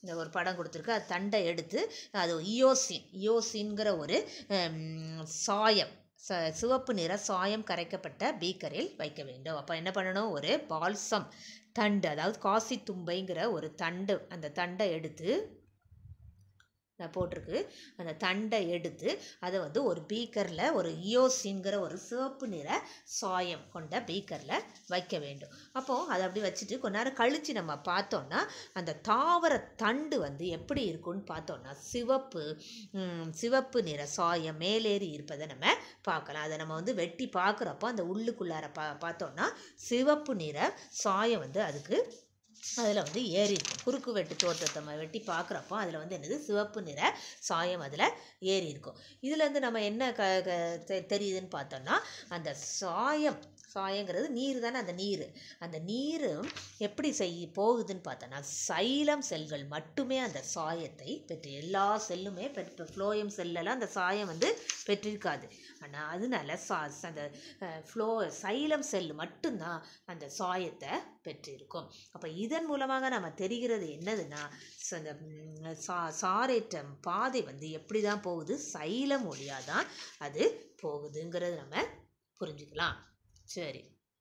இந்த ஒரு படம் கொடுத்துருக்கு அது தண்டை எடுத்து அது இயோசின் இயோசின்கிற ஒரு ஹம், சாயம் ச சிவப்பு நிற சாயம் கரைக்கப்பட்ட பீக்கரில் வைக்க வேண்டும் அப்போ என்ன பண்ணணும் ஒரு பால்சம் தண்டு அதாவது காசி தும்பைங்கிற ஒரு தண்டு அந்த தண்டை எடுத்து நான் போட்டிருக்கு அந்த தண்டை எடுத்து அதை வந்து ஒரு பீக்கரில் ஒரு இயோசின்கிற ஒரு சிவப்பு நிற சாயம் கொண்ட பீக்கரில் வைக்க வேண்டும் அப்போது அதை அப்படி வச்சுட்டு கொஞ்ச நேரம் கழித்து நம்ம பார்த்தோன்னா அந்த தாவர தண்டு வந்து எப்படி இருக்கும்னு பார்த்தோன்னா சிவப்பு ம், சிவப்பு நிற சாயம் மேலேறி இருப்பதை நம்ம பார்க்கலாம் அதை நம்ம வந்து வெட்டி பார்க்குறப்போ அந்த உள்ளுக்குள்ளார பா பார்த்தோன்னா சிவப்பு நிற சாயம் வந்து அதுக்கு அதில் வந்து ஏறி இருக்கும் குறுக்கு வெட்டு தோற்றத்தை நம்ம வெட்டி பார்க்குறப்போ அதில் வந்து என்னது சிவப்பு நிற சாயம் அதில் ஏறி இருக்கும் இதுலேருந்து நம்ம என்ன க க தெ- தெரியுதுன்னு பார்த்தோம்னா அந்த சாயம் சாயங்கிறது நீர் தானே அந்த நீர் அந்த நீர் எப்படி செய் போகுதுன்னு பார்த்தோன்னா சைலம் செல்கள் மட்டுமே அந்த சாயத்தை பெற்று எல்லா செல்லுமே பெற்று ஃப்ளோயம் செல்லெல்லாம் அந்த சாயம் வந்து பெற்றிருக்காது ஆனால் அதனால சா அந்த ஃப்ளோ சைலம் செல் மட்டும்தான் அந்த சாயத்தை பெற்றிருக்கும் அப்போ இதன் மூலமாக நம்ம தெரிகிறது என்னதுன்னா ச- அந்த ம், சா சாரேற்றம் பாதை வந்து எப்படி தான் போகுது சைலம் வழியாக தான் அது போகுதுங்கிறது நம்ம புரிஞ்சுக்கலாம் சரி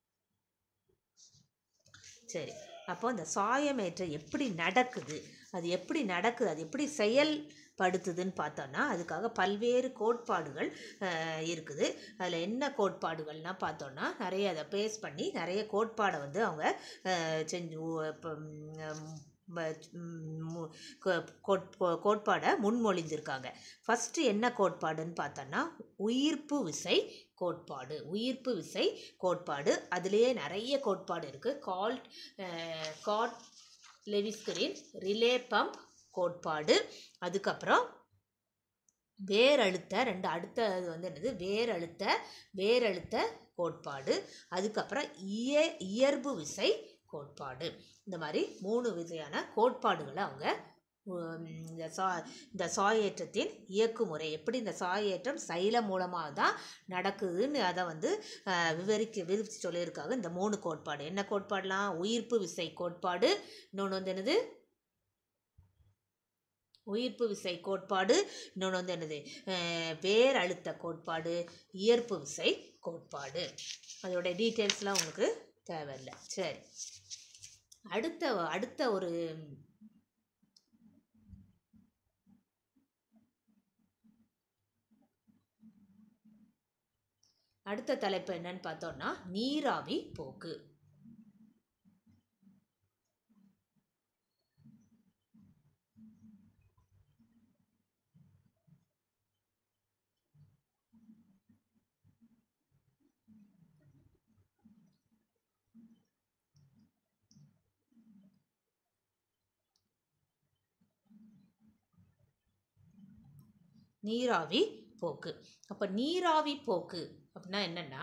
சரி அப்போ அந்த சாயமேற்றம் எப்படி நடக்குது அது எப்படி நடக்குது அது எப்படி செயல்படுத்துதுன்னு பார்த்தோன்னா அதுக்காக பல்வேறு கோட்பாடுகள் அஹ், இருக்குது அதில் என்ன கோட்பாடுகள்னா பார்த்தோன்னா நிறைய அதை பேஸ் பண்ணி நிறைய கோட்பாடை வந்து அவங்க அஹ், செஞ்சு உ- இப்போ, ம், ப- ம், மு- கோ- கோட்- கோ- கோட்பாடை முன்மொழிந்திருக்காங்க ஃபஸ்ட்டு என்ன கோட்பாடுன்னு பார்த்தோன்னா உயிர்ப்பு விசை கோட்பாடு உயிர்ப்பு விசை கோட்பாடு அதுலேயே நிறைய கோட்பாடு இருக்குது கால்ட் காட் லெவிஸ்கரின் ரிலே பம்ப் கோட்பாடு அதுக்கப்புறம் வேரழுத்த ரெண்டு அடுத்த இது வந்து என்னது வேரழுத்த வேரழுத்த கோட்பாடு அதுக்கப்புறம் இய இயல்பு விசை கோட்பாடு இந்த மாதிரி மூணு விதையான கோட்பாடுகளை அவங்க உம், இந்த சா இந்த சாயேற்றத்தின் இயக்குமுறை எப்படி இந்த சாயேற்றம் சைலம் மூலமாக தான் நடக்குதுன்னு அதை வந்து அஹ், விவரிக்க விவரித்து சொல்லியிருக்காங்க இந்த மூணு கோட்பாடு என்ன கோட்பாடுலாம் உயிர்ப்பு விசை கோட்பாடு இன்னொன்று வந்து என்னது உயிர்ப்பு விசை கோட்பாடு இன்னொன்று வந்து என்னது அஹ், வேர் அழுத்த கோட்பாடு இயற்பு விசை கோட்பாடு அதோட டீட்டெயில்ஸ்லாம் உங்களுக்கு தேவையில்லை சரி அடுத்த அடுத்த ஒரு அடுத்த தலைப்பு என்னன்னு பார்த்தோம்னா நீராவி போக்கு நீராவி போக்கு அப்போ நீராவி போக்கு அப்படின்னா என்னன்னா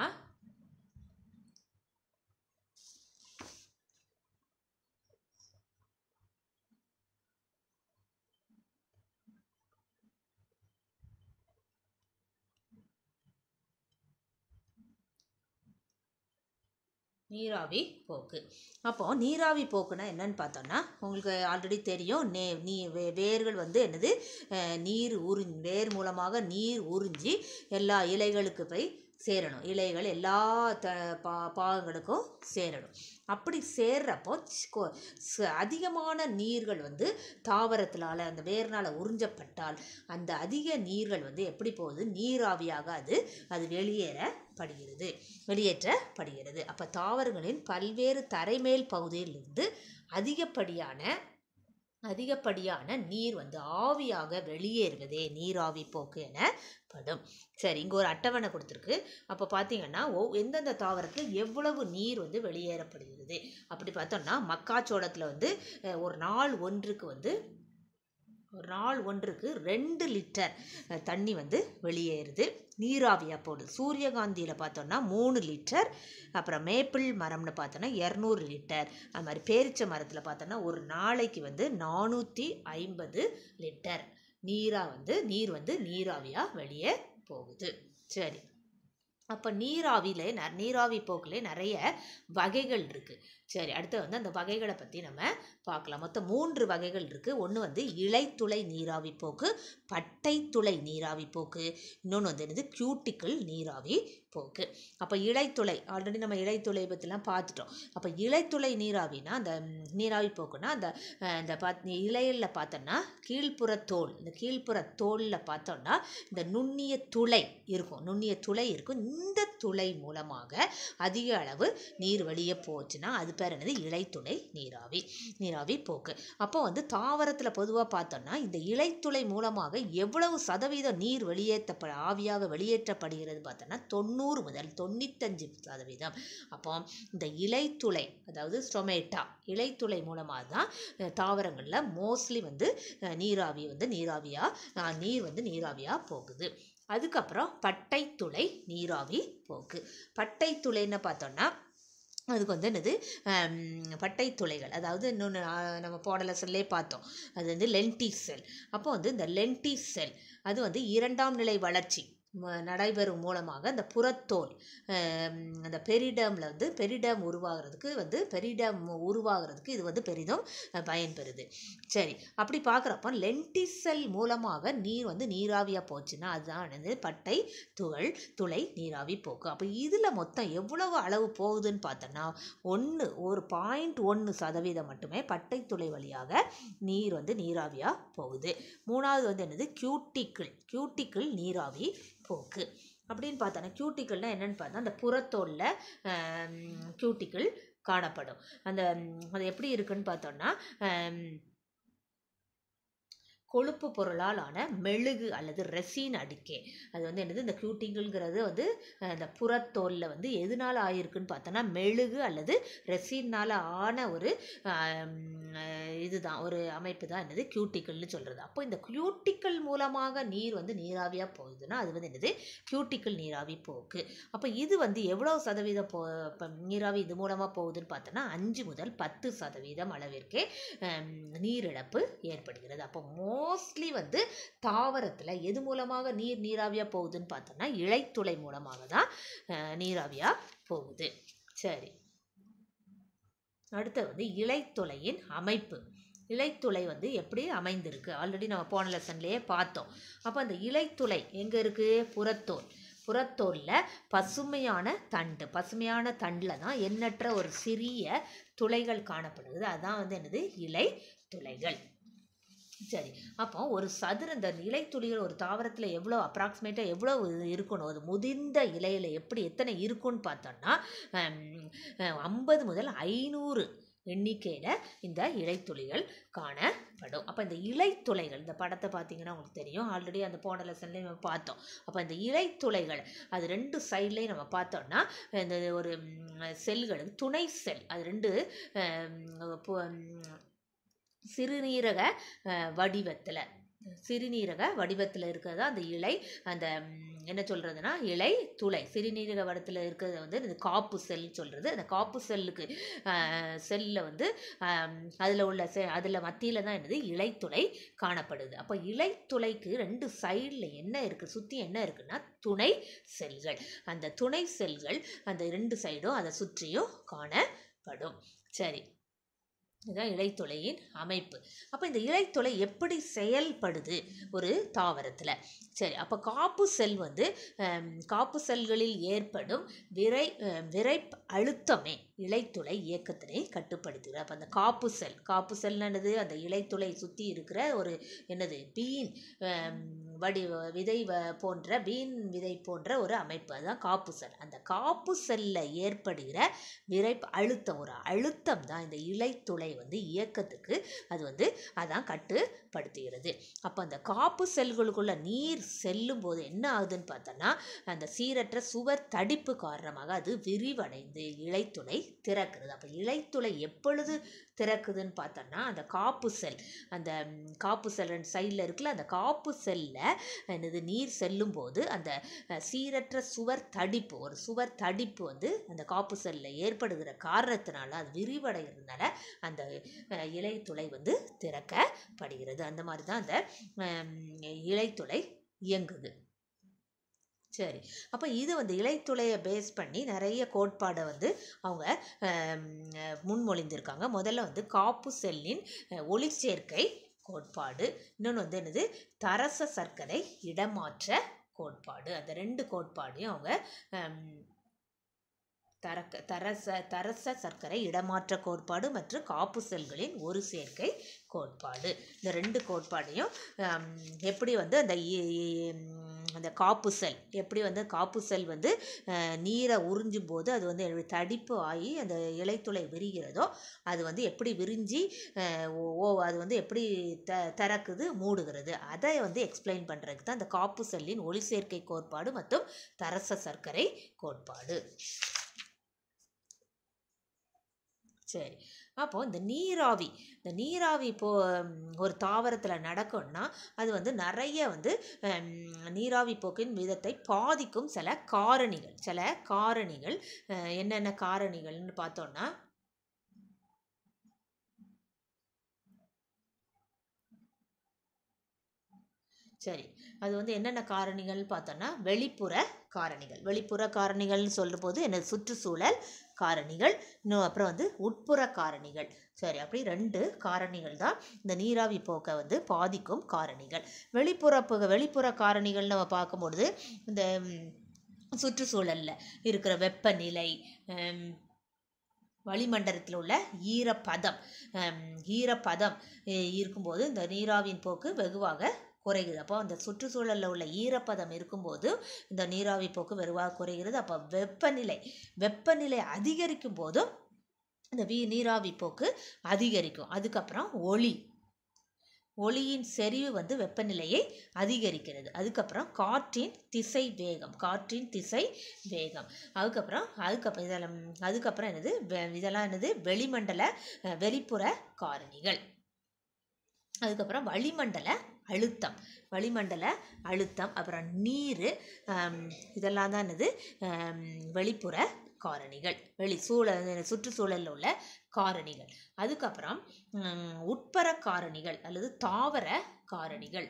நீராவி போக்கு அப்போ நீராவி போக்குனா என்னன்னு பார்த்தோம்னா உங்களுக்கு ஆல்ரெடி தெரியும் நே நீ வே வேர்கள் வந்து என்னது அஹ், நீர் உறிஞ் வேர் மூலமாக நீர் உறிஞ்சி எல்லா இலைகளுக்கு போய் சேரணும் இலைகள் எல்லா த பா பாகங்களுக்கும் சேரணும் அப்படி சேர்றப்போ ச்- கொ- ச- அதிகமான நீர்கள் வந்து தாவரத்தினால அந்த வேர்னால் உறிஞ்சப்பட்டால் அந்த அதிக நீர்கள் வந்து எப்படி போகுது நீராவியாக அது அது வெளியேறப்படுகிறது வெளியேற்றப்படுகிறது அப்போ தாவரங்களின் பல்வேறு தரைமேல் பகுதியிலிருந்து அதிகப்படியான அதிகப்படியான நீர் வந்து ஆவியாக வெளியேறுவதே நீராவி போக்கு எனப்படும் சரி இங்கே ஒரு அட்டவணை கொடுத்துருக்கு அப்போ பார்த்தீங்கன்னா ஒ எந்தெந்த தாவரத்தில் எவ்வளவு நீர் வந்து வெளியேறப்படுகிறது அப்படி பார்த்தோம்னா மக்காச்சோளத்தில் வந்து அஹ், ஒரு நாள் ஒன்றுக்கு வந்து ஒரு நாள் ஒன்றுக்கு ரெண்டு லிட்டர் அஹ், தண்ணி வந்து வெளியேறுது நீராவியாக போடுது சூரியகாந்தியில் பார்த்தோம்னா மூணு லிட்டர் அப்புறம் மேப்பிள் மரம்னு பார்த்தோன்னா இரநூறு லிட்டர் அது மாதிரி பேரிச்ச மரத்தில் பார்த்தோன்னா ஒரு நாளைக்கு வந்து நானூற்றி ஐம்பது லிட்டர் நீராக வந்து நீர் வந்து நீராவியாக வெளியே போகுது சரி அப்போ நீராவியிலே ந நீராவி போக்கிலே நிறைய வகைகள் இருக்குது சரி அடுத்து வந்து அந்த வகைகளை பற்றி நம்ம பார்க்கலாம் மொத்தம் மூன்று வகைகள் இருக்குது ஒன்று வந்து இலைத்துளை நீராவி போக்கு பட்டைத்துளை நீராவி போக்கு இன்னொன்று வந்து என்னது கியூட்டிக்கல் நீராவி போக்கு அப்போ இலைத்துளை ஆல்ரெடி நம்ம இலைத்துளை பற்றிலாம் பார்த்துட்டோம் அப்போ இலைத்துளை நீராவினா அந்த ம், நீராவி போக்குனா அந்த அஹ், இந்த பாத் இலையில் பார்த்தோன்னா கீழ்ப்புற தோல் இந்த கீழ்ப்புற தோலில் பார்த்தோன்னா இந்த நுண்ணிய துளை இருக்கும் நுண்ணிய துளை இருக்கும் இந்த துளை மூலமாக அதிக அளவு நீர் வெளியே போச்சுன்னா அது பேர் என்னது இலைத்துளை நீராவி நீராவி போக்கு அப்போ வந்து தாவரத்தில் பொதுவாக பார்த்தோம்னா இந்த இலைத்துளை மூலமாக எவ்வளவு சதவீதம் நீர் வெளியேற்றப்பட ஆவியாக வெளியேற்றப்படுகிறது பார்த்தோன்னா தொண்ணூறு முதல் தொண்ணூத்தஞ்சு சதவீதம் அப்போ இந்த இலைத்துளை அதாவது ஸ்டொமேட்டா இலைத்துளை மூலமாக தான் அஹ், தாவரங்களில் மோஸ்ட்லி வந்து அஹ், நீராவி வந்து நீராவியாக நீர் வந்து நீராவியாக போகுது அதுக்கப்புறம் பட்டைத்துளை நீராவி போக்கு பட்டைத்துளைன்னு பார்த்தோன்னா அதுக்கு வந்து என்னது ஆம், பட்டை துளைகள் அதாவது இன்னொன்று நம்ம போன லெசன்லேயே பார்த்தோம் அது வந்து லென்டி செல் அப்போ வந்து இந்த லென்டி செல் அது வந்து இரண்டாம் நிலை வளர்ச்சி ம- நடைபெறும் மூலமாக அந்த புறத்தோல் ஆம், அந்த பெரிடமில் வந்து பெரிடம் உருவாகிறதுக்கு வந்து பெரிடம் உருவாகிறதுக்கு இது வந்து பெரிதும் அஹ், பயன்பெறுது சரி அப்படி பார்க்குறப்ப லென்டிசெல் மூலமாக நீர் வந்து நீராவியாக போச்சுன்னா அதுதான் வந்து பட்டை துகள் துளை நீராவி போக்கு அப்போ இதில் மொத்தம் எவ்வளவு அளவு போகுதுன்னு பார்த்தோன்னா ஒன்று ஒரு பாயிண்ட் ஒன்று சதவீதம் மட்டுமே பட்டை துளை வழியாக நீர் வந்து நீராவியாக போகுது மூணாவது வந்து என்னது கியூட்டிக்கிள் கியூட்டிக்கிள் நீராவி போக்கு அப்படின்னு பார்த்தோன்னா கியூட்டிக்கள்னா என்னன்னு பார்த்தா அந்த புறத்தோலில் கியூட்டிக்கிள் காணப்படும் அந்த ம், அது எப்படி இருக்குன்னு பார்த்தோன்னா ஆம், கொழுப்பு பொருளால் ஆன மெழுகு அல்லது ரெசின் அடுக்கே அது வந்து என்னது இந்த கியூட்டிங்கிள்ங்கிறது வந்து அஹ், இந்த புறத்தோலில் வந்து எதனால் ஆயிருக்குன்னு பார்த்தோன்னா மெழுகு அல்லது ரெசினால் ஆன ஒரு ஆம், அஹ், இதுதான் ஒரு அமைப்பு தான் என்னது கியூட்டிக்கல்னு சொல்கிறது அப்போ இந்த கியூட்டிக்கல் மூலமாக நீர் வந்து நீராவியாக போகுதுன்னா அது வந்து என்னது கியூட்டிக்கல் நீராவி போக்கு அப்போ இது வந்து எவ்வளோ சதவீதம் போ இப்போ நீராவி இது மூலமாக போகுதுன்னு பார்த்தோன்னா அஞ்சு முதல் பத்து சதவீதம் அளவிற்கே ஹம், நீரிழப்பு ஏற்படுகிறது அப்போ மோஸ்ட்லி வந்து தாவரத்தில் எது மூலமாக நீர் நீராவியாக போகுதுன்னு பார்த்தோன்னா இலைத்துளை மூலமாக தான் அஹ், நீராவியாக போகுது சரி அடுத்து வந்து இலைத்துளையின் அமைப்பு இலைத்துளை வந்து எப்படி அமைந்திருக்கு ஆல்ரெடி நம்ம போன லெசன்லேயே பார்த்தோம் அப்போ அந்த இலைத்துளை எங்கே இருக்குது புறத்தோல் புறத்தோலில் பசுமையான தண்டு பசுமையான தண்டில் தான் எண்ணற்ற ஒரு சிறிய துளைகள் காணப்படுது அதான் வந்து என்னது இலை துளைகள் சரி அப்போ ஒரு சதுர இந்த இலைத்துளிகள் ஒரு தாவரத்தில் எவ்வளோ அப்ராக்சிமேட்டாக எவ்வளோ இருக்கணும் அது முதிர்ந்த இலையில் எப்படி எத்தனை இருக்குன்னு பார்த்தோன்னா ஐம்பது முதல் ஐநூறு எண்ணிக்கையில் இந்த இலைத்துளிகள் காணப்படும் அப்போ இந்த இலைத்துளைகள் இந்த படத்தை பார்த்தீங்கன்னா உங்களுக்கு தெரியும் ஆல்ரெடி அந்த போன லெசன்லேயே நம்ம பார்த்தோம் அப்போ இந்த இலைத்துளைகள் அது ரெண்டு சைட்லேயும் நம்ம பார்த்தோம்னா இந்த ஒரு செல்களுக்கு துணை செல் அது ரெண்டு ஹம், பு- ஹம், சிறுநீரக வடிவத்தில் சிறுநீரக வடிவத்தில் இருக்கிறது அந்த இலை அந்த ம், என்ன சொல்கிறதுனா இலை துளை சிறுநீரக வடத்தில் இருக்கிறது வந்து இந்த காப்பு செல் சொல்கிறது அந்த காப்பு செல்லுக்கு செல்லில் வந்து அதில் உள்ள செ அதில் மத்தியில் தான் என்னது இலைத்துளை காணப்படுது அப்போ இலைத்துளைக்கு ரெண்டு சைடில் என்ன இருக்குது சுற்றி என்ன இருக்குன்னா துணை செல்கள் அந்த துணை செல்கள் அந்த ரெண்டு சைடும் அதை சுற்றியும் காணப்படும் சரி இதுதான் இலைத்துளையின் அமைப்பு அப்போ இந்த இலைத்துளை எப்படி செயல்படுது ஒரு தாவரத்தில் சரி அப்போ காப்பு செல் வந்து ஹம், காப்பு செல்களில் ஏற்படும் விரை அஹ், விரை அழுத்தமே இலைத்துளை இயக்கத்தினை கட்டுப்படுத்துகிறது அப்போ அந்த காப்பு செல் காப்பு செல் என்னது அந்த இலைத்துளை சுற்றி இருக்கிற ஒரு என்னது பீன் ஹம், வடி விதை வ- போன்ற பீன் விதை போன்ற ஒரு அமைப்பு அதுதான் காப்பு செல் அந்த காப்பு செல்லில் ஏற்படுகிற விரை அழுத்தம் ஒரு அழுத்தம் தான் இந்த இலைத்துளை வந்து இயக்கத்துக்கு அது வந்து அதான் கட்டுப்படுத்துகிறது அப்போ அந்த காப்பு செல்களுக்குள்ள நீர் செல்லும் போது என்ன ஆகுதுன்னு பார்த்தோன்னா அந்த சீரற்ற சுவர் தடிப்பு காரணமாக அது விரிவடைந்து இலைத்துளை திறக்கிறது அப்போ இலைத்துளை எப்பொழுது திறக்குதுன்னு பார்த்தோன்னா அந்த காப்பு செல் அந்த ம், காப்பு செல் ரெண்டு சைடில் இருக்குல்ல அந்த காப்பு செல்லில் என்னது நீர் செல்லும் போது அந்த அஹ், சீரற்ற சுவர் தடிப்பு ஒரு சுவர் தடிப்பு வந்து அந்த காப்பு செல்லில் ஏற்படுகிற காரணத்தினால அது விரிவடைகிறதுனால அந்த அஹ், இலைத்துளை வந்து திறக்கப்படுகிறது அந்த மாதிரி தான் அந்த ஹம், இலைத்துளை இயங்குது சரி அப்போ இது வந்து இலைத்துளையை பேஸ் பண்ணி நிறைய கோட்பாடை வந்து அவங்க ஆம், அஹ், முன்மொழிந்திருக்காங்க முதல்ல வந்து காப்பு செல்லின் அஹ், ஒளிச்சேர்க்கை கோட்பாடு இன்னொன்று வந்து என்னது தரச சர்க்கரை இடமாற்ற கோட்பாடு அந்த ரெண்டு கோட்பாடையும் அவங்க ஆம், தரக்க தரச தரச சர்க்கரை இடமாற்ற கோட்பாடு மற்றும் காப்பு செல்களின் ஒரு சேர்க்கை கோட்பாடு இந்த ரெண்டு கோட்பாடையும் ஆம், எப்படி வந்து அந்த இ- இ- ம், அந்த காப்பு செல் எப்படி வந்து காப்பு செல் வந்து அஹ், நீரை உறிஞ்சும் போது அது வந்து எப்படி தடிப்பு ஆகி அந்த இலைத்துளை விரிகிறதோ அது வந்து எப்படி விரிஞ்சி அஹ், ஓ ஓ, அது வந்து எப்படி த திறக்குது மூடுகிறது அதை வந்து எக்ஸ்பிளைன் பண்ணுறதுக்கு தான் அந்த காப்பு செல்லின் ஒளி சேர்க்கை கோட்பாடு மற்றும் தரச சர்க்கரை கோட்பாடு சரி அப்போ இந்த நீராவி இந்த நீராவி இப்போ ம், ஒரு தாவரத்தில் நடக்கும்னா அது வந்து நிறைய வந்து ம், நீராவி போக்கின் விதத்தை பாதிக்கும் சில காரணிகள் சில காரணிகள் அஹ், என்னென்ன காரணிகள்னு பார்த்தோம்னா சரி அது வந்து என்னென்ன காரணிகள்னு பார்த்தோன்னா வெளிப்புற காரணிகள் வெளிப்புற காரணிகள்னு சொல்லும்போது என்ன சுற்றுச்சூழல் காரணிகள் இன்னும் அப்புறம் வந்து உட்புற காரணிகள் சரி அப்படி ரெண்டு காரணிகள் தான் இந்த நீராவி போக்கை வந்து பாதிக்கும் காரணிகள் வெளிப்புற பு- வெளிப்புற காரணிகள் நம்ம பார்க்கும்பொழுது இந்த ம், சுற்றுச்சூழலில் இருக்கிற வெப்பநிலை ம், வளிமண்டலத்தில் உள்ள ஈரப்பதம் ஹம், ஈரப்பதம் இ- இருக்கும்போது இந்த நீராவியின் போக்கு வெகுவாக குறைகிறது அப்போ அந்த சுற்றுச்சூழலில் உள்ள ஈரப்பதம் இருக்கும்போது இந்த நீராவி போக்கு வெகுவாக குறைகிறது அப்போ வெப்பநிலை வெப்பநிலை அதிகரிக்கும் போதும் இந்த வீ நீராவி போக்கு அதிகரிக்கும் அதுக்கப்புறம் ஒளி ஒளியின் செறிவு வந்து வெப்பநிலையை அதிகரிக்கிறது அதுக்கப்புறம் காற்றின் திசை வேகம் காற்றின் திசை வேகம் அதுக்கப்புறம் அதுக்கப்புறம் இதெல்லாம் அதுக்கப்புறம் என்னது வெ- இதெல்லாம் என்னது வெளிமண்டல அஹ், வெளிப்புற காரணிகள் அதுக்கப்புறம் வளிமண்டல அழுத்தம் வளிமண்டல அழுத்தம் அப்புறம் நீர் இதெல்லாம் தான் என்னது ஆம், வெளிப்புற காரணிகள் வெளி சூழல் சுற்றுச்சூழலில் உள்ள காரணிகள் அதுக்கப்புறம் ம், உட்புற காரணிகள் அல்லது தாவர காரணிகள்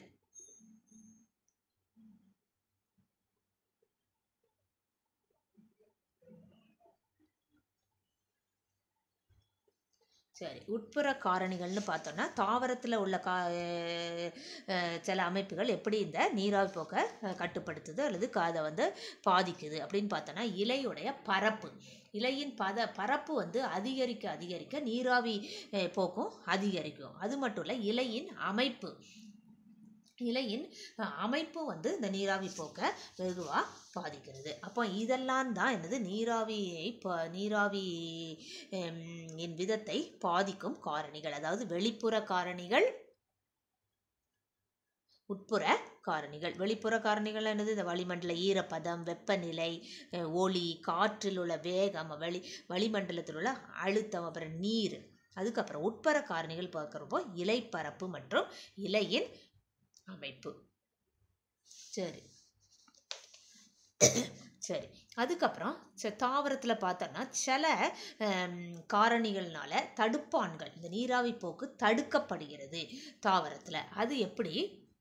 சரி உட்புற காரணிகள்னு பார்த்தோன்னா தாவரத்தில் உள்ள கா அஹ், அஹ், சில அமைப்புகள் எப்படி இந்த நீராவி போக்கை அஹ், கட்டுப்படுத்துது அல்லது கா- அதை வந்து பாதிக்குது அப்படின்னு பார்த்தோன்னா இலையுடைய பரப்பு இலையின் பத பரப்பு வந்து அதிகரிக்க அதிகரிக்க நீராவி அஹ், போக்கும் அதிகரிக்கும் அது மட்டும் இல்லை இலையின் அமைப்பு இலையின் அஹ், அமைப்பு வந்து இந்த நீராவி போக்கை வெகுவாக பாதிக்கிறது அப்போ இதெல்லாம் தான் என்னது நீராவியை ப நீராவி ஹம், இன் விதத்தை பாதிக்கும் காரணிகள் அதாவது வெளிப்புற காரணிகள் உட்புற காரணிகள் வெளிப்புற காரணிகள் என்னது இந்த வளிமண்டல ஈரப்பதம் வெப்பநிலை அஹ், ஒளி காற்றில் உள்ள வேகம் வெளி வளிமண்டலத்தில் உள்ள அழுத்தம் அப்புறம் நீர் அதுக்கப்புறம் உட்புற காரணிகள் பார்க்குறப்போ இலைப்பரப்பு மற்றும் இலையின் அமைப்பு சரி சரி அதுக்கப்புறம் ச- தாவரத்தில் பார்த்தோன்னா சில ஹம், காரணிகள்னால தடுப்பான்கள் இந்த நீராவி போக்கு தடுக்கப்படுகிறது தாவரத்தில் அது எப்படி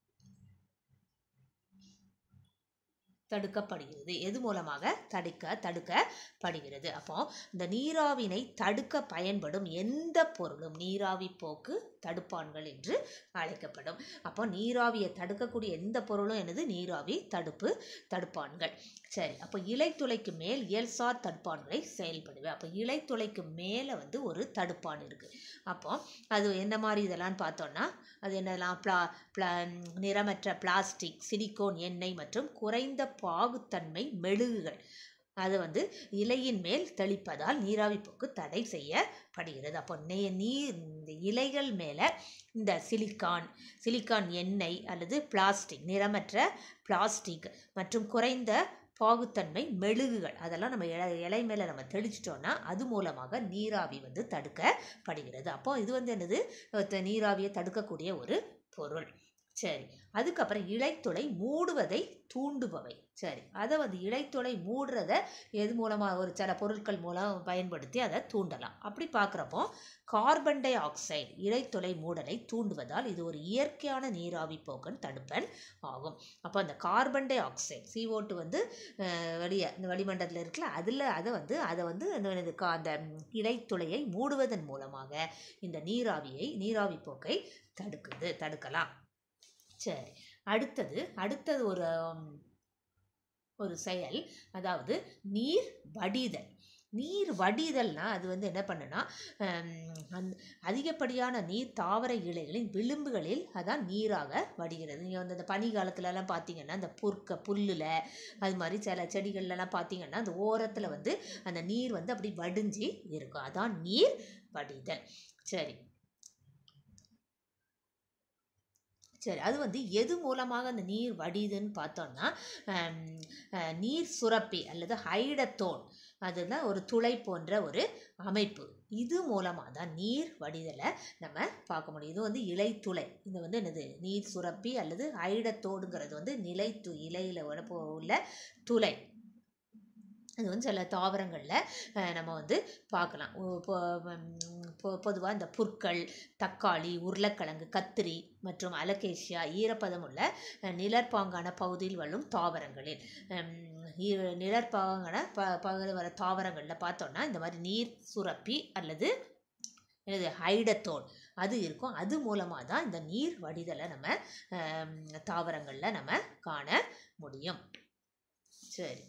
தடுக்கப்படுகிறது எது மூலமாக தடுக்க தடுக்கப்படுகிறது அப்போ இந்த நீராவினை தடுக்க பயன்படும் எந்த பொருளும் நீராவி போக்கு தடுப்பான்கள் என்று அழைக்கப்படும் அப்போ நீராவியை தடுக்கக்கூடிய எந்த பொருளும் என்னது நீராவி தடுப்பு தடுப்பான்கள் சரி அப்போ இலைத்துளைக்கு மேல் இயல்சார் தடுப்பான்களை செயல்படுவேன் அப்போ இலைத்துளைக்கு மேலே வந்து ஒரு தடுப்பான் இருக்குது அப்போ அது என்ன மாதிரி இதெல்லாம் பார்த்தோன்னா அது என்னெல்லாம் பிளா பிளா நிறமற்ற பிளாஸ்டிக் சிலிக்கோன் எண்ணெய் மற்றும் குறைந்த பாகுத்தன்மை மெழுகுகள் அது வந்து இலையின் மேல் தெளிப்பதால் நீராவி போக்கு தடை செய்யப்படுகிறது அப்போ நே நீர் இந்த இலைகள் மேலே இந்த சிலிக்கான் சிலிக்கான் எண்ணெய் அல்லது பிளாஸ்டிக் நிறமற்ற பிளாஸ்டிக் மற்றும் குறைந்த பாகுத்தன்மை மெழுகுகள் அதெல்லாம் நம்ம இலை இலை மேலே நம்ம தெளிச்சிட்டோம்னா அது மூலமாக நீராவி வந்து தடுக்கப்படுகிறது அப்போ இது வந்து என்னது அஹ் த- நீராவியை தடுக்கக்கூடிய ஒரு பொருள் சரி அதுக்கப்புறம் இலைத்துளை மூடுவதை தூண்டுபவை சரி அதை வந்து இலைத்துளை மூடுறத எது மூலமாக ஒரு சில பொருட்கள் மூலம் பயன்படுத்தி அதை தூண்டலாம் அப்படி பார்க்குறப்போ கார்பன் டை ஆக்சைடு இலைத்துளை மூடலை தூண்டுவதால் இது ஒரு இயற்கையான நீராவி போக்கன் தடுப்பன் ஆகும் அப்போ அந்த கார்பன் டை ஆக்சைடு CO2 வந்து அஹ், வெளியே இந்த வளிமண்டலத்தில் இருக்குல்ல அதில் அதை வந்து அதை வந்து இந்த- இந்த கா- அந்த இலைத்துளையை மூடுவதன் மூலமாக இந்த நீராவியை நீராவி போக்கை தடுக்குது தடுக்கலாம் சரி அடுத்தது அடுத்தது ஒரு உம், ஒரு செயல் அதாவது நீர் வடிதல் நீர் வடிதல்னா அது வந்து என்ன பண்ணுனா ஹம், அந்த அதிகப்படியான நீர் தாவர இலைகளின் விளிம்புகளில் அதான் நீராக வடிகிறது நீங்கள் வந்து அந்த பனி காலத்துலலாம் பார்த்தீங்கன்னா அந்த புற்க புல்லில் அது மாதிரி சில செடிகள்லாம் பார்த்தீங்கன்னா அந்த ஓரத்தில் வந்து அந்த நீர் வந்து அப்படி வடிஞ்சு இருக்கும் அதான் நீர் வடிதல் சரி சரி அது வந்து எது மூலமாக அந்த நீர் வடியுதுன்னு பார்த்தோம்னா ஹம், அஹ், நீர் சுரப்பி அல்லது ஹைடத்தோன் அதுதான் ஒரு துளை போன்ற ஒரு அமைப்பு இது மூலமாக தான் நீர் வடிதலை நம்ம பார்க்க முடியும் இது வந்து இலைத்துளை இது வந்து என்னது நீர் சுரப்பி அல்லது ஹைடத்தோடுங்கிறது வந்து நிலைத்து இலையில் உள்ள துளை இது வந்து சில தாவரங்களில் நம்ம வந்து பார்க்கலாம் பொதுவாக இந்த புற்கள் தக்காளி உருளைக்கிழங்கு கத்திரி மற்றும் அலகேஷியா ஈரப்பதம் உள்ள அஹ், நிழற்பாங்கான பகுதியில் வரும் தாவரங்களில் ஹம், ஈர- நிழற்பாங்கான ப பகுதியில் வர தாவரங்களில் பார்த்தோன்னா இந்த மாதிரி நீர் சுரப்பி அல்லது இது ஹைடத்தோல் அது இருக்கும் அது மூலமாக தான் இந்த நீர் வடிதலை நம்ம ஹம், தாவரங்களில் நம்ம காண முடியும் சரி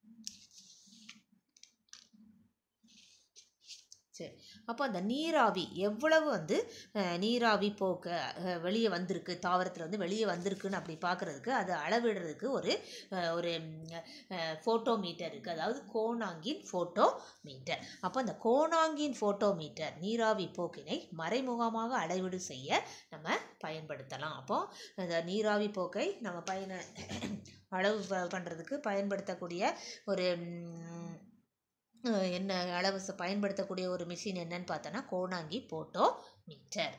சரி அப்போ அந்த நீராவி எவ்வளவு வந்து அஹ், நீராவி போக்க அஹ், வெளியே வந்திருக்கு தாவரத்தில் வந்து வெளியே வந்திருக்குன்னு அப்படி பார்க்குறதுக்கு அதை அளவிடுறதுக்கு ஒரு அஹ், ஒரு ஃபோட்டோ மீட்டர் இருக்குது அதாவது கோணாங்கின் ஃபோட்டோ மீட்டர் அப்போ அந்த கோணாங்கின் ஃபோட்டோ மீட்டர் நீராவி போக்கினை மறைமுகமாக அளவீடு செய்ய நம்ம பயன்படுத்தலாம் அப்போ அந்த நீராவி போக்கை நம்ம பயன அளவு ப- பண்ணுறதுக்கு பயன்படுத்தக்கூடிய ஒரு ம், அஹ் என்ன அளவு ச- பயன்படுத்தக்கூடிய ஒரு மிஷின் என்னன்னு பார்த்தோன்னா கோணாங்கி போட்டோ மீட்டர்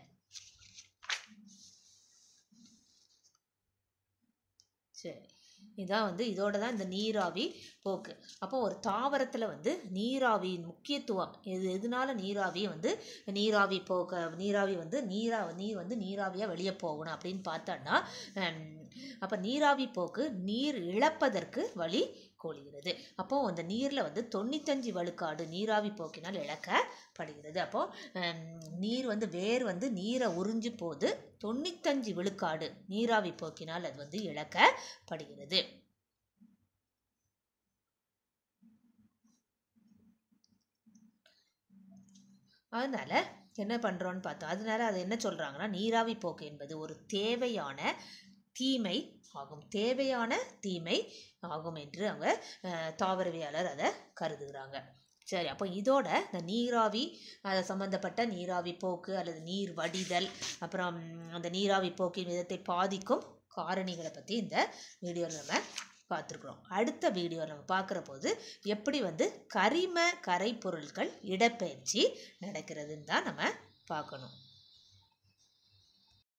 சரி இதான் வந்து இதோட தான் இந்த நீராவி போக்கு அப்போ ஒரு தாவரத்தில் வந்து நீராவியின் முக்கியத்துவம் எது எதனால நீராவி வந்து நீராவி போக்க நீராவி வந்து நீரா நீர் வந்து நீராவியாக வெளியே போகணும் அப்படின்னு பார்த்தோன்னா அப்போ நீராவி போக்கு நீர் இழப்பதற்கு வழி கோலுகிறது அப்போது அந்த நீரில் வந்து தொண்ணூத்தஞ்சு வழுக்காடு நீராவி போக்கினால் இழக்கப்படுகிறது அப்போது நீர் வந்து வேர் வந்து நீரை உறிஞ்சு போது தொண்ணூத்தஞ்சு விழுக்காடு நீராவி போக்கினால் அது வந்து இழக்கப்படுகிறது அதனால் என்ன பண்ணுறோன்னு பார்த்தோம் அதனால அது என்ன சொல்கிறாங்கன்னா நீராவி போக்கு என்பது ஒரு தேவையான தீமை ஆகும் தேவையான தீமை ஆகும் என்று அவங்க அஹ், தாவரவியலாளர் அதை கருதுகிறாங்க சரி அப்போ இதோட இந்த நீராவி அதை சம்மந்தப்பட்ட நீராவி போக்கு அல்லது நீர் வடிதல் அப்புறம் அந்த நீராவி போக்கின் விதத்தை பாதிக்கும் காரணிகளை பற்றி இந்த வீடியோவில் நம்ம பார்த்துருக்குறோம் அடுத்த வீடியோ நம்ம பார்க்குற போது எப்படி வந்து கரிம கரைப்பொருட்கள் இடப்பெயர்ச்சி நடக்கிறதுன்னு தான் நம்ம பார்க்கணும்